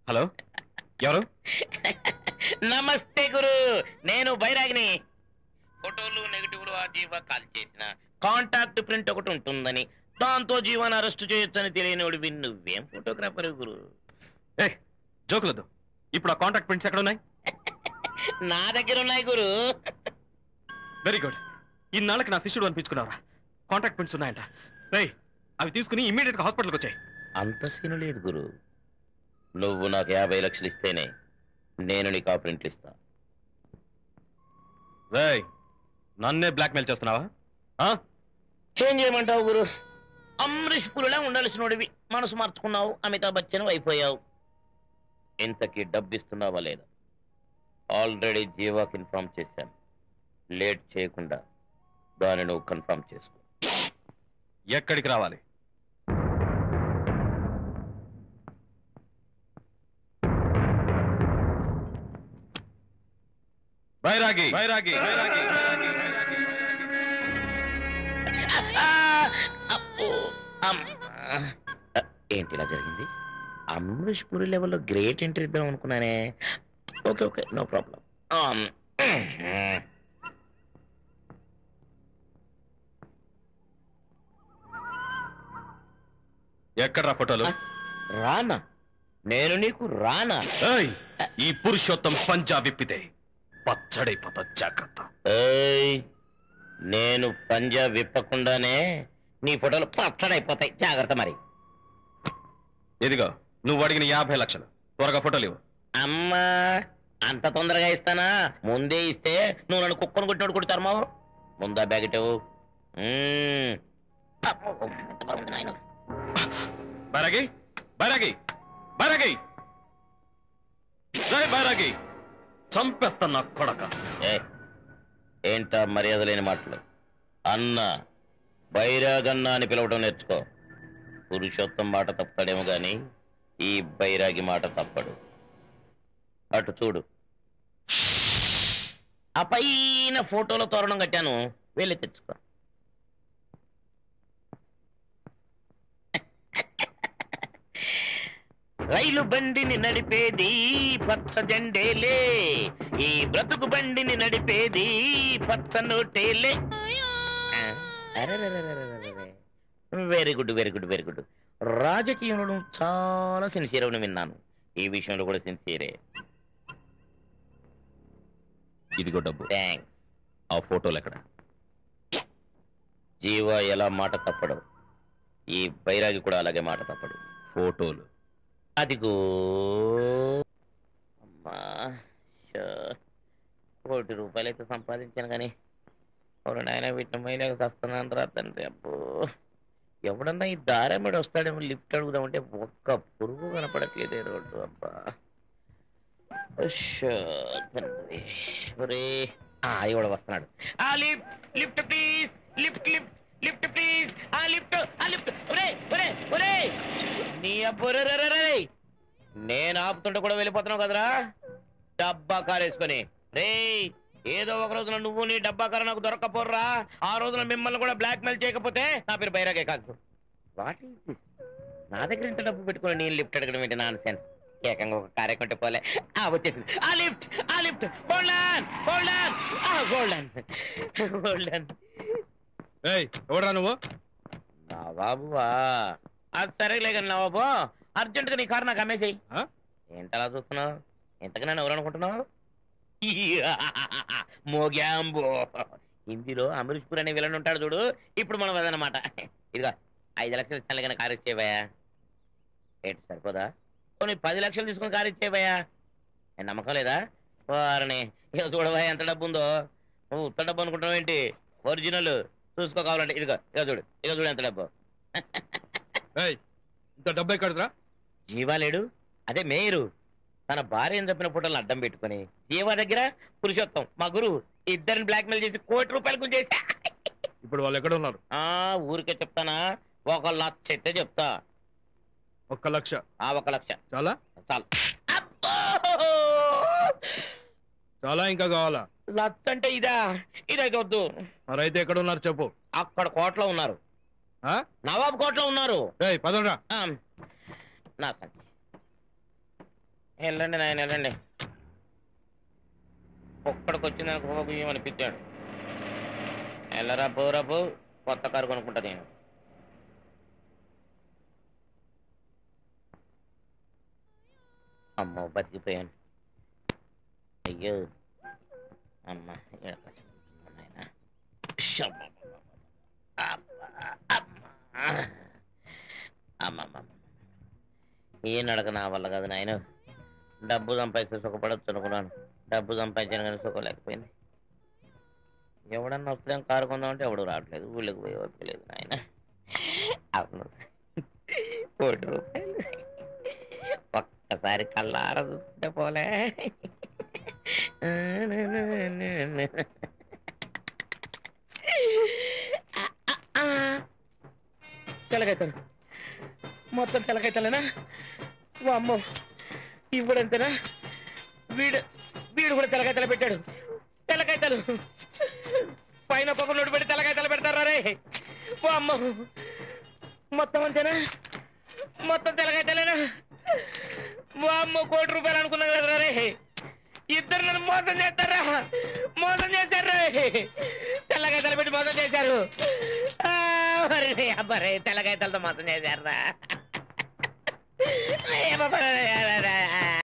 Hello ఎవరు నమస్తే గురు నేను బైరాగిని ఫోటోలు నెగటివ్లు ఆ జీవ కాల్ చేసిన కాంటాక్ట్ ప్రింట్ ఒకటి ఉంటుందని దాంతో జీవాన్ని అరెస్ట్ చేయొచ్చని తెలియనివాడివి నువ్వేం ఫోటోగ్రాఫర్ గురు ఏ జోకులొద్దు ఇప్పుడు ఆ కాంటాక్ట్ ప్రింట్స్ ఎక్కడ ఉన్నాయి నా దగ్గర ఉన్నాయి గురు వెరీ గుడ్ ఇన్నాళ్ళకి నా శిష్యుడు అనిపించుకున్నావా కాంటాక్ట్ ప్రింట్స్ ఉన్నాయంట రేయ్ అవి తీసుకుని ఇమ్మీడియట్ గా హాస్పిటల్కి వచ్చాయి అంత సీను లేదు గురు నువ్వు నాకు యాభై లక్షలు ఇస్తేనే నేను నీకు ఆ ప్రింట్లు ఇస్తా రేయ్ నన్నే బ్లాక్మెయిల్ చేస్తున్నావా ఆ? ఏం చేయమంటావు గురు అమరీష్ పులిలా ఉండాల్సినోడివి మనసు మార్చుకున్నావు అమితాబ్ బచ్చన్ అయిపోయావు ఇంతకీ డబ్బిస్తున్నావా లేదా ఆల్రెడీ జీవాకి ఇన్ఫార్మ్ చేశాను లేట్ చేయకుండా దాన్ని నువ్వు కన్ఫర్మ్ చేసుకో ఎక్కడికి రావాలి బైరాగి బైరాగి బైరాగి ఆ! అబ్బో! అమ్మ! ఏంటి ఇలా జరిగింది అమరీష్ పురి లెవెల్లో గ్రేట్ ఎంట్రీ ఇద్దాం అనుకున్నానే ఓకే ఓకే నో ప్రాబ్లం ఎక్కడ రా ఫోటోలు రానా నేను నీకు రానా ఏయ్, ఈ పురుషోత్తం పంజాబ్ విప్పితే పచ్చడైపోతా జాగ్రత్త ఏయ్ నేను పంజాబ్ విప్పకుండానే నీ ఫోటోలు పచ్చడైపోతాయి జాగ్రత్త మరి ఇదిగో నువ్వు అడిగిన యాభై లక్షలు త్వరగా ఫోటోలు ఇవ్వు అమ్మా అంత తొందరగా ఇస్తానా ముందే ఇస్తే నువ్వు నన్ను కుక్కను కొట్టినోడు కొడతారు మావు ముందా బ్యాగ్ ఇటు బైరాగి బైరాగి బైరాగి జై బైరాగి చంపేస్తా నా కొడక ఏంటా మర్యాద లేని మాటలు అన్న బైరాగన్న అని పిలవటం నేర్చుకో పురుషోత్తం మాట తప్పుతాడేమో గాని ఈ బైరాగి మాట తప్పడు అటు చూడు ఆ పైన ఫోటోలో తోరణం కట్టాను వెళ్ళి తెచ్చుకో రైలు బండిని నడిపేది పచ్చ జెండేలే ఈ బ్రతుకు బండిని నడిపేది పచ్చ నోటేలే very good very good very good రాజకీయంలో నువ్వు చాలా సిన్సియర్ అని విన్నాను ఈ విషయంలో కూడా సిన్సియరే ఇదిగో డబ్బు థ్యాంక్స్ ఆ ఫోటోలు ఎక్కడ జీవ ఎలా మాట తప్పడు ఈ బైరాగి కూడా అలాగే మాట తప్పడు ఫోటోలు అదిగో అమ్మా షో. కోటి రూపాయలు అయితే సంపాదించాను కానీ ఒక నాయన వీటిని మైలేక వస్తున్నాను రా తండ్రి అబ్బో ఎవడన్నా ఈ దారెమ్మడి వస్తాడేమో లిఫ్ట్ అడుగుదామంటే ఒక్క పురుగు కనపడట్లేదే రోడ్డు అబ్బా షో, తండ్రి ఒరే ఆ ఇవాడు వస్తున్నాడు ఆ lift lift please lift lift lift please ఆ లిఫ్ట్ ఆ లిఫ్ట్ ఒరే ఒరే ఒరే నీ అబ్బురే నేను ఆపుతుంటే కూడా వెళ్ళిపోతున్నావు కదరా డబ్బా కారు వేసుకొని రే ఏదో ఒక రోజున నువ్వు నీ డబ్బా కారు నాకు దొరక్కపోర్రా ఆ రోజున మిమ్మల్ని కూడా బ్లాక్ మెయిల్ చేయకపోతే నా పేరు బైరాగే కాదు వాట్ ఈస్ దిస్ నా దగ్గర ఇంత డబ్బు పెట్టుకుని నేను లిఫ్ట్ అడగడం ఏంటి నాన్ సెన్స్ ఏకంగా ఒక కారే కొంటే పోలే ఆ వచ్చేసింది ఆ లిఫ్ట్ ఆ లిఫ్ట్ గోల్డన్ గోల్డన్ ఆ గోల్డన్ గోల్డన్ ఏయ్ ఎవడరా నువ్వు నా బాబువా అది సరేలే కానీ నా బాబు అర్జెంట్ గా నీ కారు నాకు అమ్మేసేయి ఆ? ఏంటలా చూస్తున్నావు ఎంతగా నన్ను ఎవరు అనుకుంటున్నావు మోగ్యాంబో హిందీలో అమరీష్ పూర్ అనే విలన్ ఉంటాడు చూడు ఇప్పుడు మనం అదనమాట ఇదిగో ఐదు లక్షలు ఇస్తాను కానీ కారు ఇచ్చేవయ్యా ఏంటి సరిపోదా పోనీ పది లక్షలు తీసుకుని కారు ఇచ్చేవయ్యా నేను నమ్మకం లేదా వారిని ఇక చూడవా ఎంత డబ్బు ఉందో నువ్వు ఉత్త డబ్బు అనుకుంటున్నావు ఏంటి ఒరిజినల్ చూసుకో కావాలంటే ఇదిగో ఇక చూడు ఇక చూడు ఎంత డబ్బు ఏయ్ ఇంత డబ్బు ఎక్కడరా జీవా లేడు అదే మేయరు తన భార్యను చెప్పిన ఫోటోలను అడ్డం పెట్టుకుని జీవా దగ్గర పురుషోత్తం మా గురువు ఇద్దరిని బ్లాక్మెయిల్ చేసి కోటి రూపాయలు గుంజేసా ఇప్పుడు వాళ్ళు ఎక్కడ ఉన్నారు ఆ ఊరికే చెప్తానా ఒక లక్ష అయితే చెప్తా ఒక్క లక్ష ఆ ఒక లక్ష చాలా చాలు అబ్బో! చాలా ఇంకా కావాలా లక్ష అంటే ఇదా ఇదైతే వద్దు మరైతే ఎక్కడ ఉన్నారు చెప్పు అక్కడ కోట్లో ఉన్నారు ఆ? నవాబ్ కోట్లో ఉన్నారు ఏయ్ పదరా ఆ, నా సంచి వెళ్ళండి నాయన వెళ్ళండి ఒక్కడికి వచ్చిన బియ్యం అనిపించాడు వెళ్ళరా పోరా పో కొత్త కారు కొనుక్కుంటా నేను అమ్మో బతికిపోయాను అయ్యో అమ్మ ఈడ కొంచెం కూర్చున్నాను నాయనా. షబ్బ. అబ్బా, అమ్మా. అమ్మమ్మమ్మ. ఏ నడక నా వల్ల కాదు నాయన డబ్బు సంపాదిస్తే సుఖపడచ్చు అనుకున్నాను డబ్బు సంపాదించాను కానీ సుఖం లేకపోయింది ఎవడన్నా వస్తుందేం కారు కొందామంటే ఎవడు రావట్లేదు ఊళ్ళకి పోయి వద్దలేదు నాయన అవును కోటి రూపాయలు ఒక్కసారి కళ్ళార చూస్తుంటే పోలే తెలగైతాను మొత్తం తెలగైతలేనా అమ్మో ఇవ్వడంతేనా వీడు వీడు కూడా తెలగైతలు పెట్టాడు తెలగైతలు పైన పొగ నోటు పెట్టి తెలగైతలు పెడతారా రే ఓ అమ్మో మొత్తం అంతేనా మొత్తం తెలగైతలేనా ఓ అమ్మో కోటి రూపాయలు అనుకున్నా కదా రే ఇద్దరు నన్ను మోసం చేస్తారా మోసం చేశారు రే తెల్లగైతలు పెట్టి మోసం చేశారు ఆ, మరి అబ్బరే తెల్లగైతలతో మోసం చేశారా